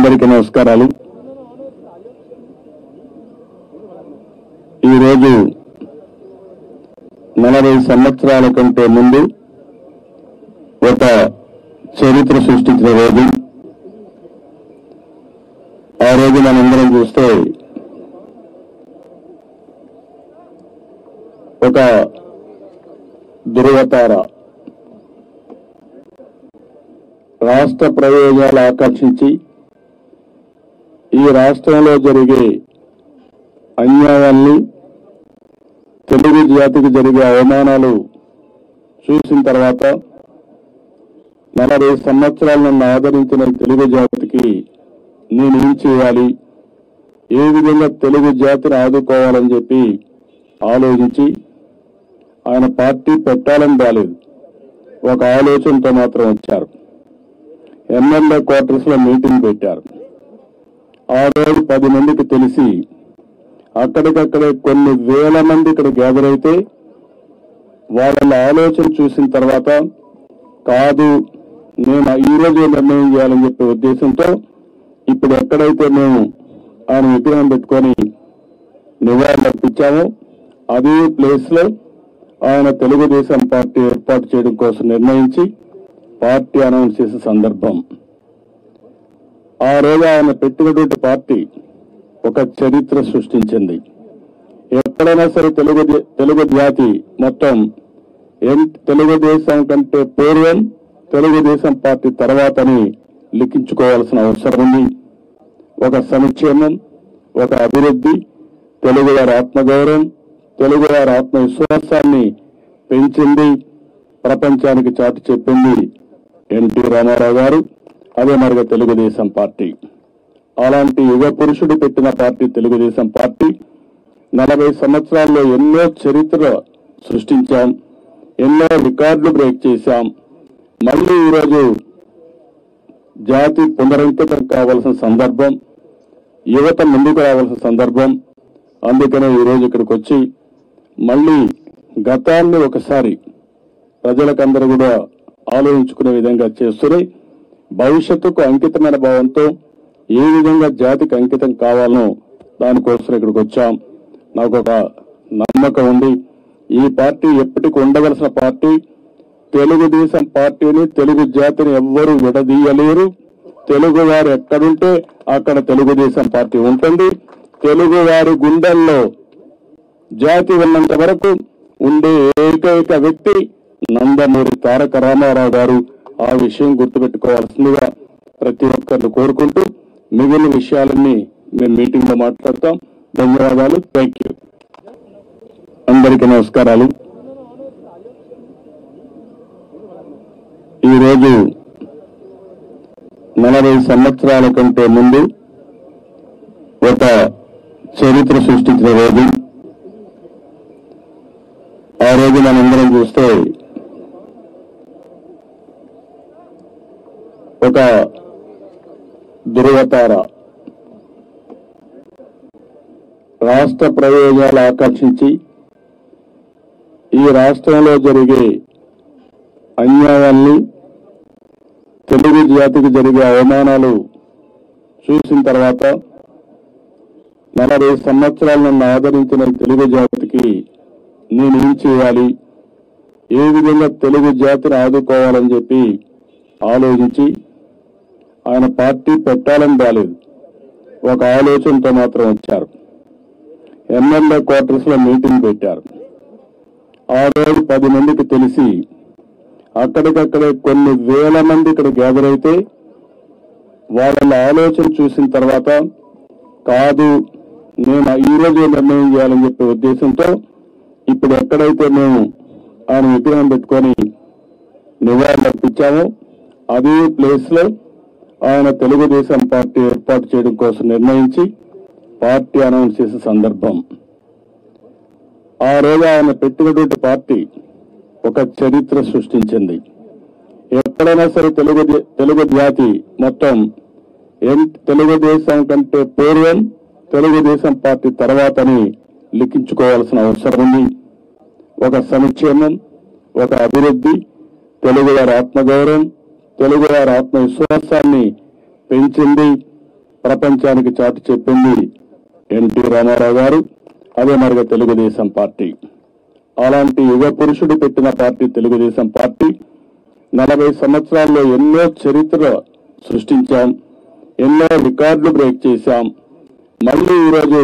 అందరికీ నమస్కారాలు ఈరోజు నలభై సంవత్సరాల కంటే ముందు ఒక చరిత్ర సృష్టించిన రోజు ఆ రోజు మనందరం చూస్తే ఒక ధృవతార రాష్ట్ర ప్రయోజనాలు ఆకర్షించి ఈ రాష్ట్రంలో జరిగే అన్యాయాల్ని తెలుగు జాతికి జరిగే అవమానాలు చూసిన తర్వాత నలభై సంవత్సరాలు నన్ను ఆదరించిన ఈ తెలుగు జాతికి నేను ఏం చేయాలి ఏ విధంగా తెలుగు జాతిని ఆదుకోవాలని చెప్పి ఆలోచించి ఆయన పార్టీ పెట్టాలని రాలేదు ఒక ఆలోచనతో మాత్రం వచ్చారు ఎమ్మెల్యే క్వార్టర్స్ లో మీటింగ్ పెట్టారు ఆ రోజు పది మందికి తెలిసి అక్కడికక్కడే కొన్ని వేల మంది ఇక్కడ గ్యాదర్ అయితే వాళ్ళ ఆలోచన చూసిన తర్వాత కాదు నేను ఈ రోజు నిర్ణయం చేయాలని చెప్పే ఉద్దేశంతో ఇప్పుడు ఎక్కడైతే మేము ఆయన విగ్రహం పెట్టుకొని నివాళులు అర్పించామో అదే ప్లేస్ లో ఆయన తెలుగుదేశం పార్టీ ఏర్పాటు చేయడం కోసం నిర్ణయించి పార్టీ అనౌన్స్ చేసే సందర్భం ఆ రోజు ఆయన పెట్టినటువంటి పార్టీ ఒక చరిత్ర సృష్టించింది ఎక్కడైనా సరే తెలుగు జా- తెలుగు జాతి మొత్తం ఎన్- తెలుగుదేశం కంటే పూర్వం తెలుగుదేశం పార్టీ తర్వాతని లిఖించుకోవాల్సిన అవసరం ఉంది ఒక సంక్షేమం ఒక అభివృద్ధి తెలుగువారి ఆత్మగౌరవం తెలుగువారి ఆత్మవిశ్వాసాన్ని పెంచింది ప్రపంచానికి చాటి చెప్పింది ఎన్టీ రామారావు గారు అదే మరిగా తెలుగుదేశం పార్టీ అలాంటి యుగ పురుషుడు పెట్టిన పార్టీ తెలుగుదేశం పార్టీ నలభై సంవత్సరాల్లో ఎన్నో చరిత్ర సృష్టించాం ఎన్నో రికార్డులు బ్రేక్ చేశాం మళ్ళీ ఈరోజు జాతి పునరంకితం కావాల్సిన సందర్భం యువత ముందుకు రావాల్సిన సందర్భం అందుకనే ఈరోజు ఇక్కడికి వచ్చి మళ్ళీ గతాన్ని ఒకసారి ప్రజలకందరూ కూడా ఆలోచించుకునే విధంగా చేస్తున్నాయి భవిష్యత్తుకు అంకితమైన భావంతో ఏ విధంగా జాతికి అంకితం కావాలనో దానికోసం ఇక్కడికి వచ్చాం నాకు ఒక నమ్మకం ఉంది ఈ పార్టీ ఎప్పటికి ఉండవలసిన పార్టీ తెలుగుదేశం పార్టీని తెలుగు జాతిని ఎవ్వరూ విడదీయలేరు తెలుగు వారు ఎక్కడుంటే అక్కడ తెలుగుదేశం పార్టీ ఉంటుంది తెలుగు వారి గుండెల్లో జాతి ఉన్నంత వరకు ఉండే ఏకైక వ్యక్తి నందమూరి తారక రామారావు గారు ఆ విషయం గుర్తుపెట్టుకోవాల్సిందిగా ప్రతి ఒక్కరిని కోరుకుంటూ మిగిలిన విషయాలన్నీ మేము మీటింగ్ లో మాట్లాడతాం ధన్యవాదాలు థ్యాంక్ యూ అందరికీ నమస్కారాలు ఈరోజు నలభై సంవత్సరాల కంటే ముందు ఒక చరిత్ర సృష్టించిన రోజు ఆ రోజు మనందరం చూస్తే ఒక ధృవతార రాష్ట్ర ప్రయోజనాలు ఆకర్షించి ఈ రాష్ట్రంలో జరిగే అన్యాయాల్ని తెలుగు జాతికి జరిగే అవమానాలు చూసిన తర్వాత నలభై సంవత్సరాలు నన్ను ఆదరించిన ఈ తెలుగు జాతికి నేను ఏం చేయాలి ఏ విధంగా తెలుగు జాతిని ఆదుకోవాలని చెప్పి ఆలోచించి ఆయన పార్టీ పెట్టాలని రాలేదు ఒక ఆలోచనతో మాత్రం వచ్చారు ఎమ్మెల్యే క్వార్టర్స్ లో మీటింగ్ పెట్టారు ఆ రోజు పది మందికి తెలిసి అక్కడికక్కడే కొన్ని వేల మంది ఇక్కడ గ్యాదర్ అయితే వాళ్ళ ఆలోచన చూసిన తర్వాత కాదు నేను ఈ రోజు నిర్ణయం చేయాలని చెప్పే ఉద్దేశంతో ఇప్పుడు ఎక్కడైతే మేము ఆయన విగ్రహం పెట్టుకొని నివాళులు అర్పించామో అదే ప్లేస్ లో ఆయన తెలుగుదేశం పార్టీ ఏర్పాటు చేయడం కోసం నిర్ణయించి పార్టీ అనౌన్స్ చేసే సందర్భం ఆ రోజు ఆయన పెట్టినటువంటి పార్టీ ఒక చరిత్ర సృష్టించింది ఎక్కడైనా సరే తెలుగు జా- తెలుగు జాతి మొత్తం ఎన్- తెలుగుదేశం కంటే పూర్వం తెలుగుదేశం పార్టీ తర్వాతని లిఖించుకోవాల్సిన అవసరం ఉంది ఒక సంక్షేమం ఒక అభివృద్ధి తెలుగువారి ఆత్మగౌరవం తెలుగువారి ఆత్మవిశ్వాసాన్ని పెంచింది ప్రపంచానికి చాటి చెప్పింది ఎన్టీ రామారావు గారు అదే మరిగా తెలుగుదేశం పార్టీ అలాంటి యుగ పురుషుడు పెట్టిన పార్టీ తెలుగుదేశం పార్టీ నలభై సంవత్సరాల్లో ఎన్నో చరిత్ర సృష్టించాం ఎన్నో రికార్డులు బ్రేక్ చేశాం మళ్ళీ ఈరోజు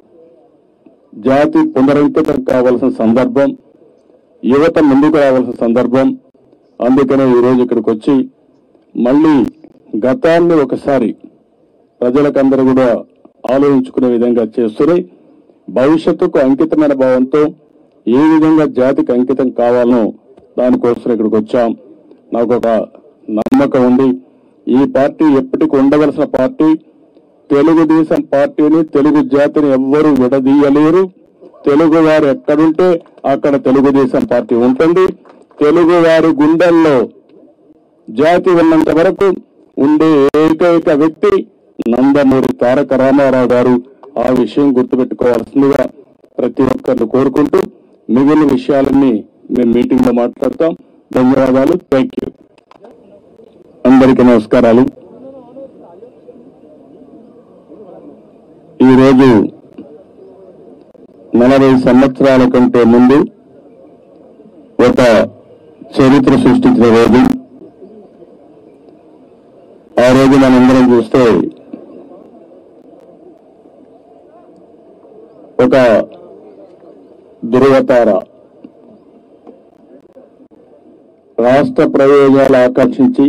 జాతి పునరంకితం కావాల్సిన సందర్భం యువత ముందుకు రావాల్సిన సందర్భం అందుకనే ఈరోజు ఇక్కడికి వచ్చి మళ్ళీ గతాన్ని ఒకసారి ప్రజలకందరూ కూడా ఆలోచించుకునే విధంగా చేస్తున్నాయి భవిష్యత్తుకు అంకితమైన భావంతో ఏ విధంగా జాతికి అంకితం కావాలనో దానికోసం ఇక్కడికి వచ్చాం నాకు ఒక నమ్మకం ఉంది ఈ పార్టీ ఎప్పటికి ఉండవలసిన పార్టీ తెలుగుదేశం పార్టీని తెలుగు జాతిని ఎవ్వరూ విడదీయలేరు తెలుగు వారు ఎక్కడుంటే అక్కడ తెలుగుదేశం పార్టీ ఉంటుంది తెలుగు వారి గుండెల్లో జాతి ఉన్నంత వరకు ఉండే ఏకైక వ్యక్తి నందమూరి తారక రామారావు గారు ఆ విషయం గుర్తుపెట్టుకోవాల్సిందిగా ప్రతి ఒక్కరిని కోరుకుంటూ మిగిలిన విషయాలన్నీ మేము మీటింగ్ లో మాట్లాడతాం ధన్యవాదాలు థ్యాంక్ యూ అందరికీ నమస్కారాలు ఈరోజు నలభై సంవత్సరాల కంటే ముందు ఒక చరిత్ర సృష్టించిన రోజు ఆ రోజు మనందరం చూస్తే ఒక ధృవతార రాష్ట్ర ప్రయోజనాలు ఆకర్షించి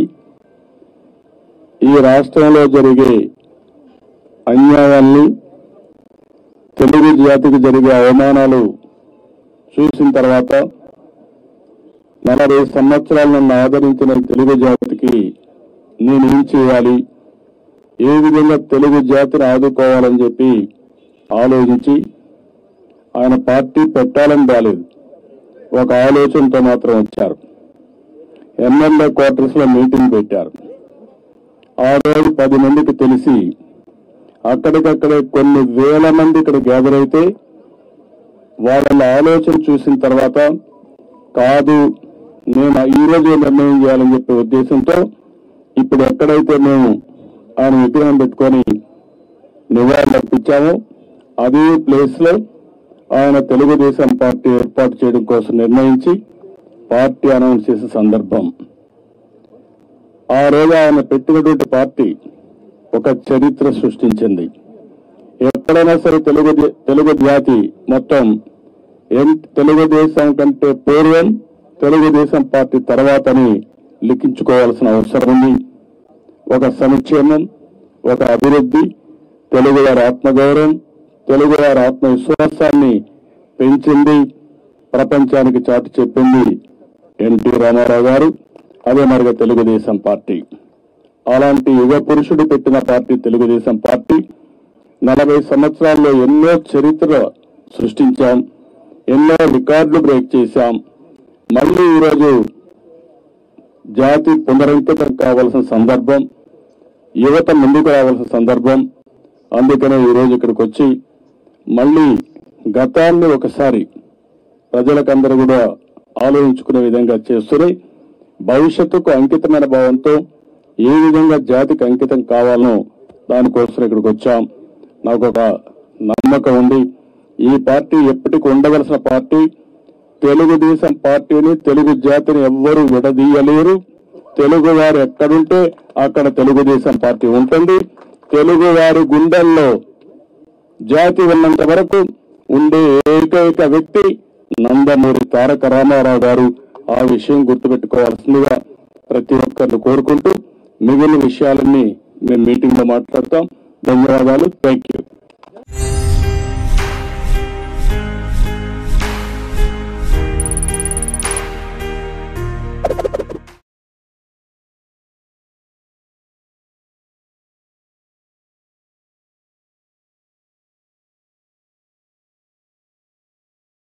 ఈ రాష్ట్రంలో జరిగే అన్యాయాల్ని తెలుగు జాతికి జరిగే అవమానాలు చూసిన తర్వాత నలభై సంవత్సరాలు నన్ను ఆదరించిన తెలుగు జాతికి నేనేం చేయాలి ఏ విధంగా తెలుగు జాతిని ఆదుకోవాలని చెప్పి ఆలోచించి ఆయన పార్టీ పెట్టాలని రాలేదు ఒక ఆలోచనతో మాత్రం వచ్చారు ఎమ్మెల్యే క్వార్టర్స్ లో మీటింగ్ పెట్టారు ఆ రోజు పది మందికి తెలిసి అక్కడికక్కడే కొన్ని వేల మంది ఇక్కడ గ్యాదర్ అయితే వాళ్ళ ఆలోచన చూసిన తర్వాత కాదు నేను ఈ రోజు నిర్ణయం చేయాలని చెప్పే ఉద్దేశంతో ఇప్పుడు ఎక్కడైతే మేము ఆయన విగ్రహం పెట్టుకొని నివాళులు అర్పించామో అదే ప్లేస్ లో ఆయన తెలుగుదేశం పార్టీ ఏర్పాటు చేయడం కోసం నిర్ణయించి పార్టీ అనౌన్స్ చేసే సందర్భం ఆ రోజు ఆయన పెట్టినటువంటి పార్టీ ఒక చరిత్ర సృష్టించింది ఎప్పుడైనా సరే తెలుగు జా- తెలుగు జాతి మొత్తం ఎన్- తెలుగుదేశం కంటే పూర్వం తెలుగుదేశం పార్టీ తర్వాతని లిఖించుకోవాల్సిన అవసరం ఉంది ఒక సంక్షేమం ఒక అభివృద్ధి తెలుగువారి ఆత్మగౌరవం తెలుగువారి ఆత్మవిశ్వాసాన్ని పెంచింది ప్రపంచానికి చాటి చెప్పింది ఎన్టీ రామారావు గారు అదే మరిగా తెలుగుదేశం పార్టీ అలాంటి యుగ పురుషుడు పెట్టిన పార్టీ తెలుగుదేశం పార్టీ నలభై సంవత్సరాల్లో ఎన్నో చరిత్ర సృష్టించాం ఎన్నో రికార్డులు బ్రేక్ చేశాం మళ్ళీ ఈరోజు జాతి పునరంకితం కావాల్సిన సందర్భం యువత ముందుకు రావాల్సిన సందర్భం అందుకనే ఈరోజు ఇక్కడికి వచ్చి మళ్ళీ గతాన్ని ఒకసారి ప్రజలకందరూ కూడా ఆలోచించుకునే విధంగా చేస్తున్నాయి భవిష్యత్తుకు అంకితమైన భావంతో ఏ విధంగా జాతికి అంకితం కావాలనో దానికోసం ఇక్కడికి వచ్చాం నాకు ఒక నమ్మకం ఉంది ఈ పార్టీ ఎప్పటికి ఉండవలసిన పార్టీ తెలుగుదేశం పార్టీని తెలుగు జాతిని ఎవ్వరూ విడదీయలేరు తెలుగు వారు ఎక్కడుంటే అక్కడ తెలుగుదేశం పార్టీ ఉంటుంది తెలుగు వారి గుండెల్లో జాతి ఉన్నంత వరకు ఉండే ఏకైక వ్యక్తి నందమూరి తారక రామారావు గారు ఆ విషయం గుర్తుపెట్టుకోవాల్సిందిగా ప్రతి ఒక్కరిని కోరుకుంటూ మిగిలిన విషయాలన్నీ మేము మీటింగ్ లో మాట్లాడతాం ధన్యవాదాలు థ్యాంక్ యూ